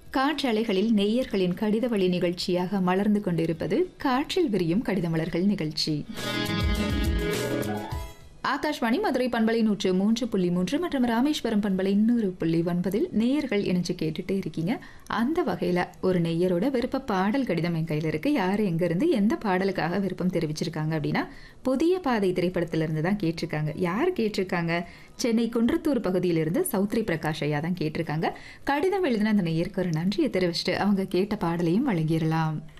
காற்றலைகளில் நெய்யர்களின் கடித வழி நிகழ்ச்சியாக மலர்ந்து கொண்டிருப்பது காற்றில் விரியும் கடித மலர்கள் நிகழ்ச்சி ஆகாஷ்வாணி மதுரை பண்பலை நூற்று மூன்று புள்ளி மூன்று மற்றும் ராமேஸ்வரம் பண்பலை நூறு புள்ளி ஒன்பதில் நேயர்கள் இணைஞ்சு கேட்டுட்டே இருக்கீங்க அந்த வகையில் ஒரு நெய்யரோட விருப்ப பாடல் கடிதம் என் கையில் இருக்கு யார் எங்கேருந்து எந்த பாடலுக்காக விருப்பம் தெரிவிச்சிருக்காங்க அப்படின்னா புதிய பாதை திரைப்படத்திலிருந்து தான் கேட்டிருக்காங்க யார் கேட்டிருக்காங்க சென்னை குன்றத்தூர் பகுதியிலிருந்து சௌத்ரி பிரகாஷ் ஐயா தான் கேட்டிருக்காங்க கடிதம் எழுதின அந்த நெய்யருக்கு ஒரு நன்றியை தெரிவிச்சுட்டு அவங்க கேட்ட பாடலையும் வழங்கிடலாம்